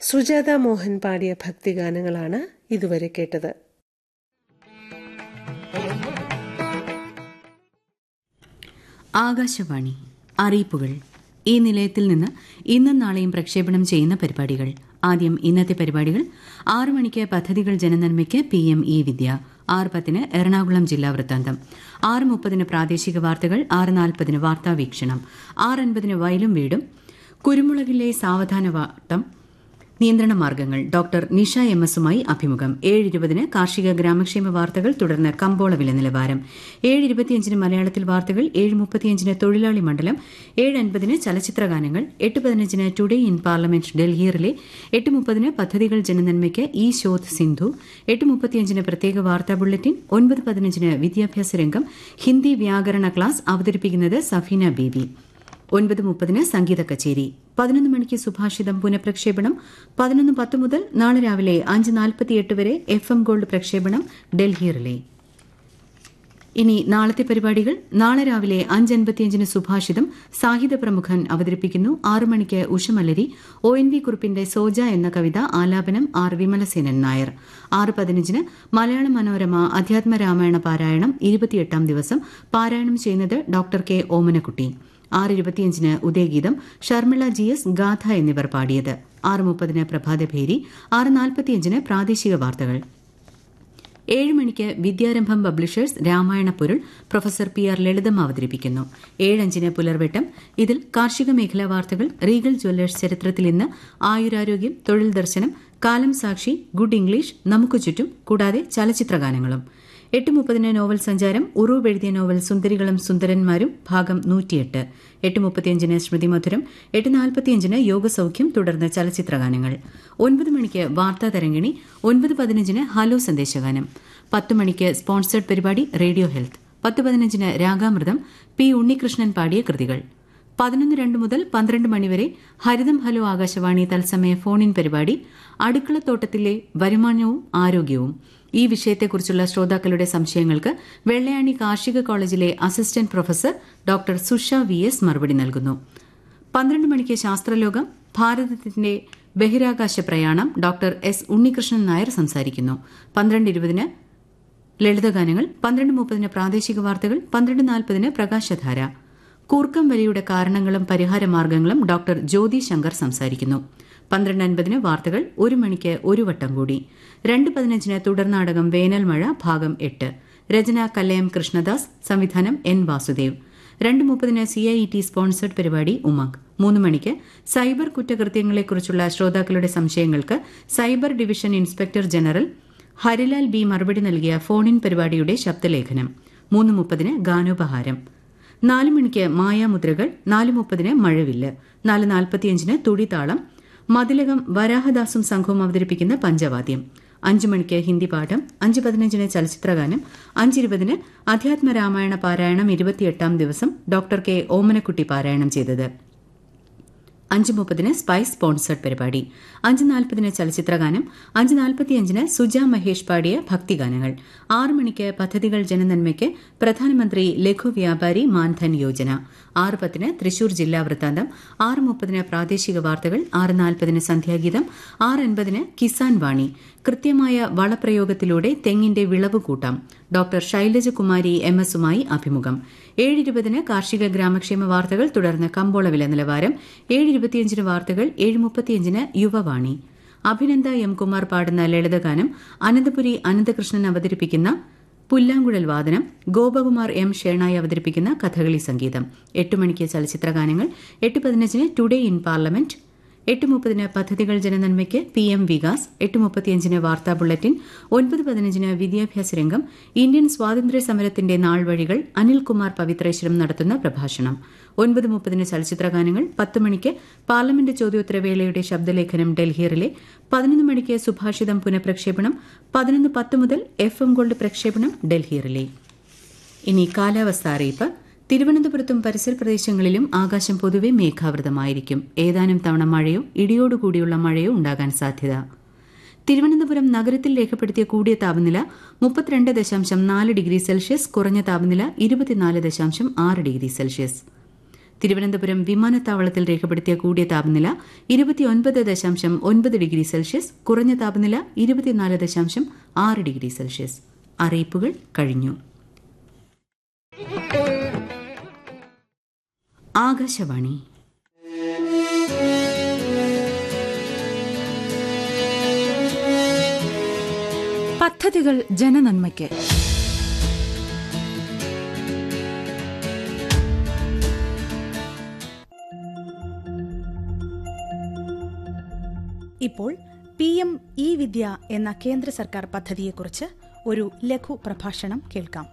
സുജാത മോഹൻ പാടിയ ഭക്തിഗാനങ്ങളാണ് ഇതുവരെ കേട്ടത് ആകാശവാണി അറിയിപ്പുകൾ ഈ നിലയത്തിൽ നിന്ന് ഇന്നും നാളെയും പ്രക്ഷേപണം ചെയ്യുന്ന പരിപാടികൾ ആദ്യം ഇന്നത്തെ പരിപാടികൾ ആറു മണിക്ക് പദ്ധതികൾ ജനനന്മയ്ക്ക് പി എം ഇ വിദ്യ ആറ് പത്തിന് എറണാകുളം ജില്ലാ വൃത്താന്തം ആറ് മുപ്പതിന് പ്രാദേശിക വാർത്തകൾ ആറ് നാൽപ്പതിന് വാർത്താ വീക്ഷണം ആറ് അൻപതിന് വയലും വീടും കുരുമുളകിലെ സാവധാന വാട്ടം നിയന്ത്രണ മാർഗങ്ങൾ ഡോക്ടർ നിഷ എം എസുമായി അഭിമുഖം ഏഴ് ഇരുപതിന് കാർഷിക ഗ്രാമക്ഷേമ വാർത്തകൾ തുടർന്ന് കമ്പോള വില നിലവാരം ഏഴ് ഇരുപത്തിയഞ്ചിന് മലയാളത്തിൽ വാർത്തകൾ ഏഴ് മുപ്പത്തിയഞ്ചിന് തൊഴിലാളി മണ്ഡലം ഏഴ് അൻപതിന് ചലച്ചിത്ര ഗാനങ്ങൾ എട്ട് പതിനഞ്ചിന് ടുഡേ ഇൻ പാർലമെന്റ് ഡൽഹിയിലെ എട്ട് മുപ്പതിന് പദ്ധതികൾ ജനനന്മയ്ക്ക് ഇ ശോധ് സിന്ധു എട്ട് മുപ്പത്തിയഞ്ചിന് പ്രത്യേക വാർത്താ ബുള്ളറ്റിൻ ഒൻപത് പതിനഞ്ചിന് വിദ്യാഭ്യാസ രംഗം ഹിന്ദി വ്യാകരണ ക്ലാസ് അവതരിപ്പിക്കുന്നത് സഫീന ബേബി ഒൻപത് മുപ്പതിന് സംഗീത കച്ചേരി പതിനൊന്ന് മണിക്ക് സുഭാഷിതം പുനഃപ്രക്ഷേപണം പതിനൊന്ന് പത്ത് മുതൽ നാളെ രാവിലെ അഞ്ച് നാൽപ്പത്തിയെട്ട് വരെ എഫ് എം ഗോൾഡ് പ്രക്ഷേപണം ഡൽഹി റിലേ ഇനി നാളത്തെ പരിപാടികൾ നാളെ രാവിലെ അഞ്ച് അൻപത്തിയഞ്ചിന് സുഭാഷിതം സാഹിത്യ പ്രമുഖൻ അവതരിപ്പിക്കുന്നു ആറു മണിക്ക് ഉഷമലരി ഒ എൻ വി കുറുപ്പിന്റെ സോജ എന്ന കവിത ആലാപനം ആർ വിമലസേനൻ നായർ ആറ് പതിനഞ്ചിന് മലയാള മനോരമ അധ്യാത്മ രാമായണ പാരായണം ഇരുപത്തിയെട്ടാം ദിവസം പാരായണം ചെയ്യുന്നത് ഡോക്ടർ കെ ഓമനക്കുട്ടി ആറ് ഇരുപത്തിയഞ്ചിന് ഉദയഗീതം ഷർമിള ജി എസ് ഗാഥ എന്നിവർ പാടിയത് ആറ് മുപ്പതിന് പ്രഭാതഭേരി ആറ് നാൽപ്പത്തിയഞ്ചിന് പ്രാദേശിക വാർത്തകൾ ഏഴ് മണിക്ക് വിദ്യാരംഭം പബ്ലിഷേഴ്സ് രാമായണ പൊരുൾ പ്രൊഫസർ പി ആർ ലളിതം അവതരിപ്പിക്കുന്നു ഏഴഞ്ചിന് പുലർവെട്ടം ഇതിൽ കാർഷിക മേഖലാ വാർത്തകൾ റീഗൽ ജ്വല്ലേഴ്സ് ചരിത്രത്തിൽ ഇന്ന് ആയുരാരോഗ്യം തൊഴിൽ ദർശനം കാലം സാക്ഷി ഗുഡ് ഇംഗ്ലീഷ് നമുക്ക് ചുറ്റും കൂടാതെ ചലച്ചിത്ര ഗാനങ്ങളും എട്ട് മുപ്പതിന് നോവൽ സഞ്ചാരം ഉറൂബ് എഴുതിയ നോവൽ സുന്ദരികളും സുന്ദരന്മാരും ഭാഗം നൂറ്റിയെട്ട് എട്ട് മുപ്പത്തിയഞ്ചിന് സ്മൃതി മധുരം എട്ട് നാൽപ്പത്തിയഞ്ചിന് യോഗസൌഖ്യം തുടർന്ന് ചലച്ചിത്ര ഗാനങ്ങൾ ഒൻപത് മണിക്ക് വാർത്താ തരംഗിണി ഒൻപത് പതിനഞ്ചിന് ഹലോ സന്ദേശഗാനം പത്ത് മണിക്ക് സ്പോൺസേഡ് പരിപാടി റേഡിയോ ഹെൽത്ത് പത്ത് പതിനഞ്ചിന് രാഗാമൃതം പി ഉണ്ണികൃഷ്ണൻ പാടിയ കൃതികൾ പതിനൊന്ന് രണ്ട് മുതൽ പന്ത്രണ്ട് മണിവരെ ഹരിതം ഹലോ ആകാശവാണി തത്സമയ ഫോൺ ഇൻ പരിപാടി അടുക്കളത്തോട്ടത്തിലെ വരുമാനവും ആരോഗ്യവും ഈ വിഷയത്തെക്കുറിച്ചുള്ള ശ്രോതാക്കളുടെ സംശയങ്ങൾക്ക് വെള്ളയാണി കാർഷിക കോളേജിലെ assistant professor doctor Susha V S മറുപടി നൽകുന്നു പന്ത്രണ്ട് മണിക്ക് ശാസ്ത്രലോകം ഭാരതത്തിന്റെ ബഹിരാകാശ പ്രയാണം ഡോക്ടർ എസ് ഉണ്ണികൃഷ്ണൻ നായർ സംസാരിക്കുന്നു പന്ത്രണ്ട് ഇരുപതിന് ലളിതഗാനങ്ങൾ പന്ത്രണ്ട് മുപ്പതിന് പ്രാദേശിക വാർത്തകൾ പന്ത്രണ്ട് നാൽപ്പതിന് പ്രകാശധാര കൂർക്കം വലിയുടെ കാരണങ്ങളും പരിഹാരമാർഗങ്ങളും ഡോക്ടർ ജ്യോതി ശങ്കർ സംസാരിക്കുന്നു പന്ത്രണ്ട് അൻപതിന് വാർത്തകൾ ഒരു മണിക്ക് ഒരു വട്ടം കൂടി രണ്ട് പതിനഞ്ചിന് തുടർനാടകം വേനൽ മഴ ഭാഗം എട്ട് രചന കല്ലയം കൃഷ്ണദാസ് സംവിധാനം എൻ വാസുദേവ് രണ്ട് മുപ്പതിന് സി ഐ ടി സ്പോൺസേഡ് പരിപാടി ഉമംഗ് മൂന്ന് മണിക്ക് സൈബർ കുറ്റകൃത്യങ്ങളെക്കുറിച്ചുള്ള ശ്രോതാക്കളുടെ സംശയങ്ങൾക്ക് cyber division inspector general Harilal B മറുപടി നൽകിയ ഫോൺ ഇൻ പരിപാടിയുടെ ശബ്ദലേഖനം മൂന്ന് മുപ്പതിന് ഗാനോപഹാരം നാല് മണിക്ക് മായാമുദ്രകൾ നാല് മുപ്പതിന് മഴവില്ല് നാല് നാൽപ്പത്തിയഞ്ചിന് തുടിതാളം മതിലകം വരാഹദാസും സംഘവും അവതരിപ്പിക്കുന്ന പഞ്ചവാദ്യം അഞ്ചു മണിക്ക് ഹിന്ദി പാഠം അഞ്ച് പതിനഞ്ചിന് ചലച്ചിത്രഗാനം അഞ്ചിരുപതിന് അധ്യാത്മ രാമായണ പാരായണം ഇരുപത്തിയെട്ടാം ദിവസം ഡോക്ടർ കെ ഓമനക്കുട്ടി പാരായണം ചെയ്തത് അഞ്ച് മുപ്പതിന് സ്പൈസ് സ്പോൺസേഡ് പരിപാടി അഞ്ച് നാൽപ്പതിന് ചലച്ചിത്രഗാനം അഞ്ച് നാൽപ്പത്തിയഞ്ചിന് സുജ മഹേഷ് പാടിയ ഭക്തിഗാനങ്ങൾ ആറ് മണിക്ക് പദ്ധതികൾ ജനനന്മയ്ക്ക് പ്രധാനമന്ത്രി ലഘു വ്യാപാരി മാൻധൻ യോജന ആറ് പത്തിന് തൃശൂർ ജില്ലാ വൃത്താന്തം ആറ് മുപ്പതിന് പ്രാദേശിക വാർത്തകൾ ആറ് നാൽപ്പതിന് സന്ധ്യാഗീതം ആറ് അൻപതിന് കിസാൻ വാണി കൃത്യമായ വളപ്രയോഗത്തിലൂടെ തെങ്ങിന്റെ വിളവ് കൂട്ടാം ഡോക്ടർ ശൈലജകുമാരി എം എസുമായി അഭിമുഖം ഏഴ് ഇരുപതിന് കാർഷിക ഗ്രാമക്ഷേമ വാർത്തകൾ തുടർന്ന് കമ്പോള വില നിലവാരം ഏഴ് ഇരുപത്തിയഞ്ചിന് വാർത്തകൾ ഏഴ് മുപ്പത്തിയഞ്ചിന് യുവവാണി അഭിനന്ദ എം കുമാർ പാടുന്ന ലളിതഗാനം അനന്തപുരി അനന്തകൃഷ്ണൻ അവതരിപ്പിക്കുന്ന പുല്ലാങ്കുഴൽ വാദനം ഗോപകുമാർ എം ഷേണായി അവതരിപ്പിക്കുന്ന കഥകളി സംഗീതം എട്ട് മണിക്ക് ചലച്ചിത്രഗാനങ്ങൾ എട്ട് പതിനഞ്ചിന് ടുഡേ ഇൻ പാർലമെന്റ് എട്ട് മുപ്പതിന് പദ്ധതികൾ ജനനന്മയ്ക്ക് പി എം വികാസ് എട്ട് മുപ്പത്തിയഞ്ചിന് വാർത്താ ബുള്ളറ്റിൻ ഒൻപത് പതിനഞ്ചിന് വിദ്യാഭ്യാസ രംഗം ഇന്ത്യൻ സ്വാതന്ത്ര്യ സമരത്തിന്റെ നാൾവഴികൾ അനിൽകുമാർ പവിത്രേശ്വരം നടത്തുന്ന പ്രഭാഷണം ഒൻപത് മുപ്പതിന് ചലച്ചിത്രഗാനങ്ങൾ പത്ത് മണിക്ക് പാർലമെന്റ് ചോദ്യോത്തരവേളയുടെ ശബ്ദലേഖനം ഡൽഹിയറിലെ പതിനൊന്ന് മണിക്ക് സുഭാഷിതം പുനഃപ്രക്ഷേപണം പതിനൊന്ന് പത്ത് മുതൽ എഫ് എം ഗോൾഡ് പ്രക്ഷേപണം ഡൽഹിയറിലെ ഇനി കാലാവസ്ഥ അറിയിപ്പ് തിരുവനന്തപുരത്തും പരിസര പ്രദേശങ്ങളിലും ആകാശം പൊതുവെ മേഘാവൃതമായിരിക്കും ഏതാനും തവണ മഴയോ ഇടിയോടുകൂടിയുള്ള മഴയോ ഉണ്ടാകാൻ സാധ്യത തിരുവനന്തപുരം നഗരത്തിൽ രേഖപ്പെടുത്തിയ കൂടിയ താപനില മുപ്പത്തിരണ്ട് ദശാംശം നാല് ഡിഗ്രി സെൽഷ്യസ് കുറഞ്ഞ താപനില ഇരുപത്തിനാല് ദശാംശം ആറ് ഡിഗ്രി സെൽഷ്യസ് തിരുവനന്തപുരം വിമാനത്താവളത്തിൽ രേഖപ്പെടുത്തിയ കൂടിയ താപനില ഇരുപത്തിയൊൻപത് ദശാംശം ഒൻപത് ഡിഗ്രി സെൽഷ്യസ് കുറഞ്ഞ താപനില ഇരുപത്തിനാല് ദശാംശം ആറ് ഡിഗ്രി സെൽഷ്യസ് അറിയിപ്പുകൾ കഴിഞ്ഞു ആകാശവാണി പദ്ധതികൾ ജനനന്മയ്ക്ക് ഇപ്പോൾ പി എം ഇ വിദ്യ എന്ന കേന്ദ്ര സർക്കാർ പദ്ധതിയെക്കുറിച്ച് ഒരു ലഘു പ്രഭാഷണം കേൾക്കാം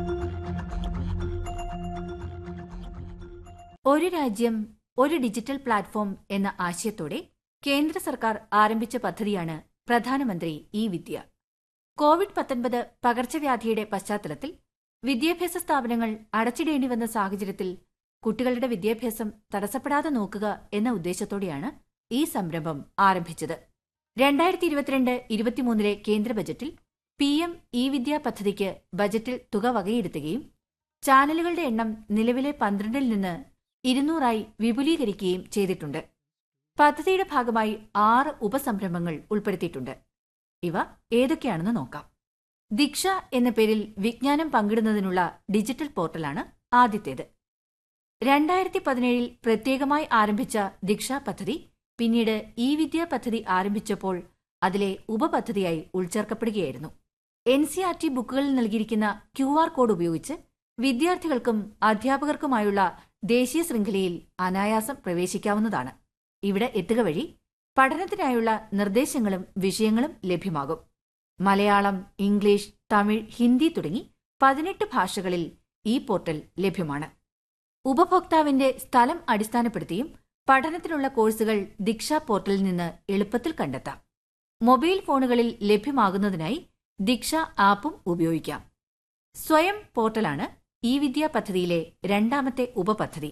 ഒരു രാജ്യം ഒരു ഡിജിറ്റൽ പ്ലാറ്റ്ഫോം എന്ന ആശയത്തോടെ കേന്ദ്ര സർക്കാർ ആരംഭിച്ച പദ്ധതിയാണ് പ്രധാനമന്ത്രി ഇ വിദ്യ കോവിഡ് പത്തൊൻപത് പകർച്ചവ്യാധിയുടെ പശ്ചാത്തലത്തിൽ വിദ്യാഭ്യാസ സ്ഥാപനങ്ങൾ അടച്ചിടേണ്ടി വന്ന സാഹചര്യത്തിൽ കുട്ടികളുടെ വിദ്യാഭ്യാസം തടസ്സപ്പെടാതെ നോക്കുക എന്ന ഉദ്ദേശത്തോടെയാണ് ഈ സംരംഭം ആരംഭിച്ചത് രണ്ടായിരത്തി ഇരുപത്തിരണ്ട് ഇരുപത്തിമൂന്നിലെ കേന്ദ്ര ബജറ്റിൽ പി എം ഇ വിദ്യ പദ്ധതിക്ക് ബജറ്റിൽ തുക വകയിരുത്തുകയും ചാനലുകളുടെ എണ്ണം നിലവിലെ പന്ത്രണ്ടിൽ നിന്ന് ഇരുന്നൂറായി വിപുലീകരിക്കുകയും ചെയ്തിട്ടുണ്ട് പദ്ധതിയുടെ ഭാഗമായി ആറ് ഉപസംരംഭങ്ങൾ ഉൾപ്പെടുത്തിയിട്ടുണ്ട് ഇവ ഏതൊക്കെയാണെന്ന് നോക്കാം ദീക്ഷ എന്ന പേരിൽ വിജ്ഞാനം പങ്കിടുന്നതിനുള്ള ഡിജിറ്റൽ പോർട്ടലാണ് ആദ്യത്തേത് രണ്ടായിരത്തി പതിനേഴിൽ പ്രത്യേകമായി ആരംഭിച്ച ദീക്ഷ പദ്ധതി പിന്നീട് ഇ വിദ്യ പദ്ധതി ആരംഭിച്ചപ്പോൾ അതിലെ ഉപപദ്ധതിയായി ഉൾച്ചേർക്കപ്പെടുകയായിരുന്നു എൻ സി ആർ ടി ബുക്കുകളിൽ നൽകിയിരിക്കുന്ന ക്യു ആർ കോഡ് ഉപയോഗിച്ച് വിദ്യാർത്ഥികൾക്കും അധ്യാപകർക്കുമായുള്ള ദേശീയ ശൃംഖലയിൽ അനായാസം പ്രവേശിക്കാവുന്നതാണ് ഇവിടെ എത്തുക വഴി പഠനത്തിനായുള്ള നിർദ്ദേശങ്ങളും വിഷയങ്ങളും ലഭ്യമാകും മലയാളം ഇംഗ്ലീഷ് തമിഴ് ഹിന്ദി തുടങ്ങി പതിനെട്ട് ഭാഷകളിൽ ഈ പോർട്ടൽ ലഭ്യമാണ് ഉപഭോക്താവിന്റെ സ്ഥലം അടിസ്ഥാനപ്പെടുത്തിയും പഠനത്തിനുള്ള കോഴ്സുകൾ ദീക്ഷ പോർട്ടലിൽ നിന്ന് എളുപ്പത്തിൽ കണ്ടെത്താം മൊബൈൽ ഫോണുകളിൽ ലഭ്യമാകുന്നതിനായി ദീക്ഷ ആപ്പും ഉപയോഗിക്കാം സ്വയം പോർട്ടലാണ് ഇ വിദ്യ പദ്ധതിയിലെ രണ്ടാമത്തെ ഉപപദ്ധതി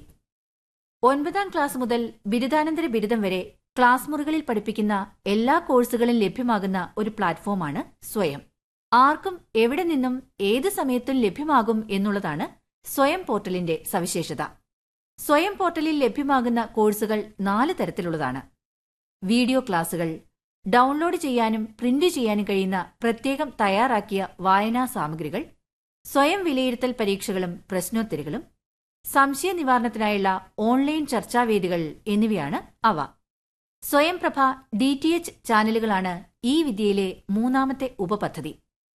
ഒൻപതാം ക്ലാസ് മുതൽ ബിരുദാനന്തര ബിരുദം വരെ ക്ലാസ് മുറികളിൽ പഠിപ്പിക്കുന്ന എല്ലാ കോഴ്സുകളും ലഭ്യമാകുന്ന ഒരു പ്ലാറ്റ്ഫോമാണ് സ്വയം ആർക്കും എവിടെ നിന്നും ഏത് സമയത്തും ലഭ്യമാകും എന്നുള്ളതാണ് സ്വയം പോർട്ടലിന്റെ സവിശേഷത സ്വയം പോർട്ടലിൽ ലഭ്യമാകുന്ന കോഴ്സുകൾ നാല് തരത്തിലുള്ളതാണ് വീഡിയോ ക്ലാസുകൾ ഡൗൺലോഡ് ചെയ്യാനും പ്രിന്റ് ചെയ്യാനും കഴിയുന്ന പ്രത്യേകം തയ്യാറാക്കിയ വായനാ സാമഗ്രികൾ സ്വയം വിലയിരുത്തൽ പരീക്ഷകളും പ്രശ്നോത്തരികളും സംശയ നിവാരണത്തിനായുള്ള ഓൺലൈൻ ചർച്ചാവേദികൾ എന്നിവയാണ് അവ സ്വയംപ്രഭ ഡി ടി എച്ച് ചാനലുകളാണ് ഈ വിദ്യയിലെ മൂന്നാമത്തെ ഉപപദ്ധതി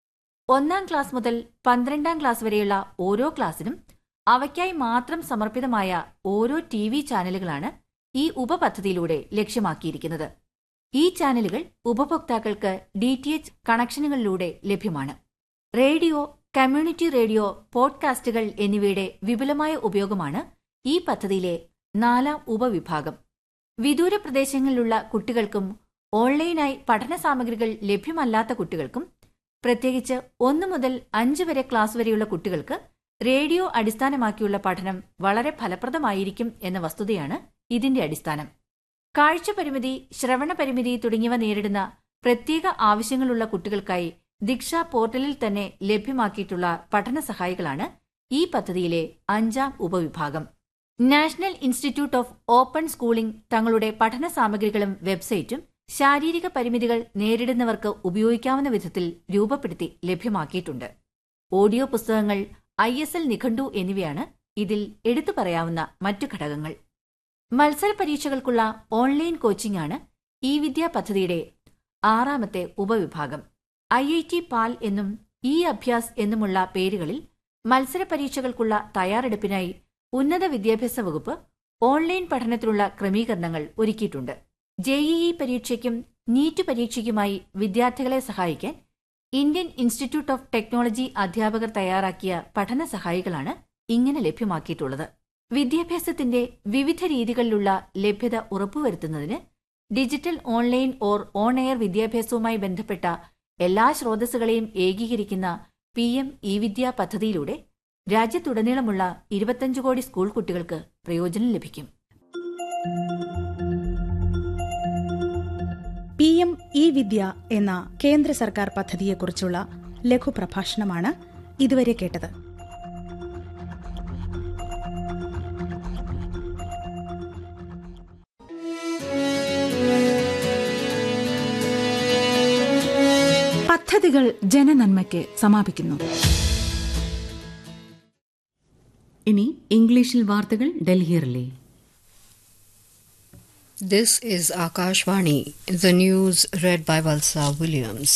ഒന്നാം ക്ലാസ് മുതൽ പന്ത്രണ്ടാം ക്ലാസ് വരെയുള്ള ഓരോ ക്ലാസ്സിനും അവയ്ക്കായി മാത്രം സമർപ്പിതമായ ഓരോ ടി വി ചാനലുകളാണ് ഈ ഉപപദ്ധതിയിലൂടെ ലക്ഷ്യമാക്കിയിരിക്കുന്നത് ഈ ചാനലുകൾ ഉപഭോക്താക്കൾക്ക് ഡി ടി എച്ച് കണക്ഷനുകളിലൂടെ ലഭ്യമാണ് റേഡിയോ കമ്മ്യൂണിറ്റി റേഡിയോ പോഡ്കാസ്റ്റുകൾ എന്നിവയുടെ വിപുലമായ ഉപയോഗമാണ് ഈ പദ്ധതിയിലെ നാലാം ഉപവിഭാഗം വിദൂര പ്രദേശങ്ങളിലുള്ള കുട്ടികൾക്കും ഓൺലൈനായി പഠന സാമഗ്രികൾ ലഭ്യമല്ലാത്ത കുട്ടികൾക്കും പ്രത്യേകിച്ച് ഒന്നു മുതൽ അഞ്ച് വരെ ക്ലാസ് വരെയുള്ള കുട്ടികൾക്ക് റേഡിയോ അടിസ്ഥാനമാക്കിയുള്ള പഠനം വളരെ ഫലപ്രദമായിരിക്കും എന്ന വസ്തുതയാണ് ഇതിന്റെ അടിസ്ഥാനം കാഴ്ച പരിമിതി ശ്രവണ പരിമിതി തുടങ്ങിയവ നേരിടുന്ന പ്രത്യേക ആവശ്യങ്ങളുള്ള കുട്ടികൾക്കായി ദീക്ഷ പോർട്ടലിൽ തന്നെ ലഭ്യമാക്കിയിട്ടുള്ള പഠന സഹായികളാണ് ഈ പദ്ധതിയിലെ അഞ്ചാം ഉപവിഭാഗം national institute of open schooling തങ്ങളുടെ പഠന സാമഗ്രികളും വെബ്സൈറ്റും ശാരീരിക പരിമിതികൾ നേരിടുന്നവർക്ക് ഉപയോഗിക്കാവുന്ന വിധത്തിൽ രൂപപ്പെടുത്തി ലഭ്യമാക്കിയിട്ടുണ്ട് ഓഡിയോ പുസ്തകങ്ങൾ ഐ എസ് എൽ നിഘണ്ടു എന്നിവയാണ് ഇതിൽ എടുത്തു പറയാവുന്ന മറ്റു ഘടകങ്ങൾ മത്സര പരീക്ഷകൾക്കുള്ള ഓൺലൈൻ കോച്ചിംഗ് ആണ് ഈ വിദ്യാ പദ്ധതിയുടെ ആറാമത്തെ ഉപവിഭാഗം ഐ ഐ ടി പാൽ എന്നും ഇ അഭ്യാസ് എന്നുമുള്ള പേരുകളിൽ മത്സര പരീക്ഷകൾക്കുള്ള തയ്യാറെടുപ്പിനായി ഉന്നത വിദ്യാഭ്യാസ വകുപ്പ് ഓൺലൈൻ പഠനത്തിനുള്ള ക്രമീകരണങ്ങൾ ഒരുക്കിയിട്ടുണ്ട് ജെഇഇ പരീക്ഷയ്ക്കും നീറ്റ് പരീക്ഷയ്ക്കുമായി വിദ്യാർത്ഥികളെ സഹായിക്കാൻ ഇന്ത്യൻ ഇൻസ്റ്റിറ്റ്യൂട്ട് ഓഫ് ടെക്നോളജി അധ്യാപകർ തയ്യാറാക്കിയ പഠന സഹായികളാണ് ഇങ്ങനെ ലഭ്യമാക്കിയിട്ടുള്ളത് വിദ്യാഭ്യാസത്തിന്റെ വിവിധ രീതികളിലുള്ള ലഭ്യത ഉറപ്പുവരുത്തുന്നതിന് digital online or on air വിദ്യാഭ്യാസവുമായി ബന്ധപ്പെട്ട എല്ലാ സ്രോതസ്സുകളെയും ഏകീകരിക്കുന്ന പി എം ഇ വിദ്യ പദ്ധതിയിലൂടെ രാജ്യത്തുടനീളമുള്ള ഇരുപത്തഞ്ച് കോടി സ്കൂൾ കുട്ടികൾക്ക് പ്രയോജനം ലഭിക്കും പി എം ഇ വിദ്യ എന്ന കേന്ദ്ര സർക്കാർ പദ്ധതിയെക്കുറിച്ചുള്ള ലഘു പ്രഭാഷണമാണ് ഇതുവരെ കേട്ടത് പദ്ധതികൾ ജനനന്മയ്ക്ക് സമാപിക്കുന്നു ഇനി ഇംഗ്ലീഷിൽ വാർത്തകൾ Delhi relay This is Akashvani, the news read by Valsa Williams.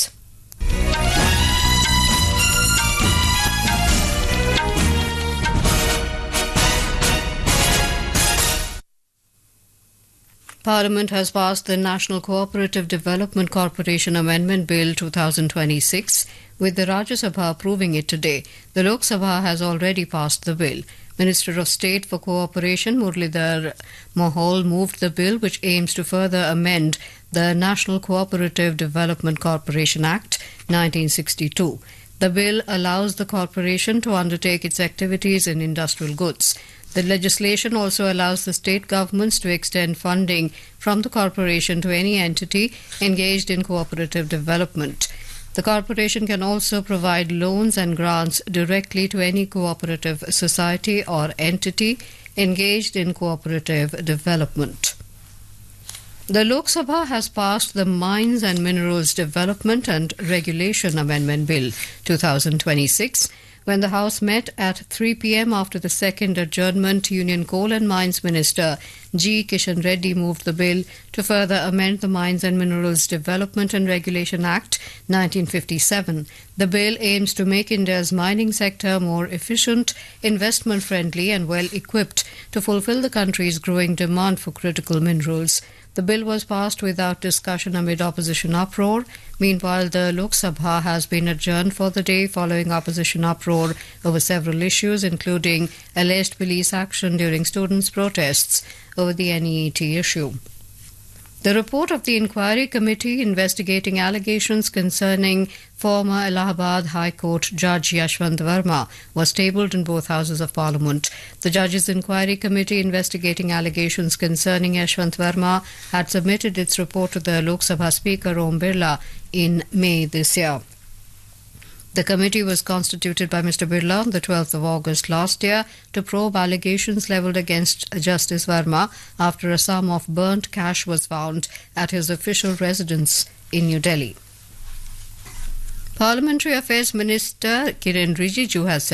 Parliament has passed the National Cooperative Development Corporation Amendment Bill 2026, with the Rajya Sabha approving it today. The Lok Sabha has already passed the bill. Minister of State for Cooperation Murlidhar Mohol moved the bill, which aims to further amend the National Cooperative Development Corporation Act 1962. The bill allows the corporation to undertake its activities in industrial goods. The legislation also allows the state governments to extend funding from the corporation to any entity engaged in cooperative development. The corporation can also provide loans and grants directly to any cooperative society or entity engaged in cooperative development. The Lok Sabha has passed the Mines and Minerals Development and Regulation Amendment Bill 2026 when the House met at 3 pm after the second adjournment. Union Coal and Mines Minister G. Kishan Reddy moved the bill to further amend the Mines and Minerals Development and Regulation Act 1957. The bill aims to make India's mining sector more efficient, investment friendly, and well equipped to fulfill the country's growing demand for critical minerals. The bill was passed without discussion amid opposition uproar. Meanwhile, the Lok Sabha has been adjourned for the day following opposition uproar over several issues, including alleged police action during students' protests over the NEET issue. The report of the inquiry committee investigating allegations concerning former Allahabad High Court Judge Yashwant Verma was tabled in both houses of parliament. The judge's inquiry committee investigating allegations concerning Yashwant Verma had submitted its report to the Lok Sabha Speaker Om Birla in May this year. The committee was constituted by Mr. Birla on the 12th of August last year to probe allegations levelled against Justice Verma after a sum of burnt cash was found at his official residence in New Delhi. Parliamentary Affairs Minister Kiren Rijiju has said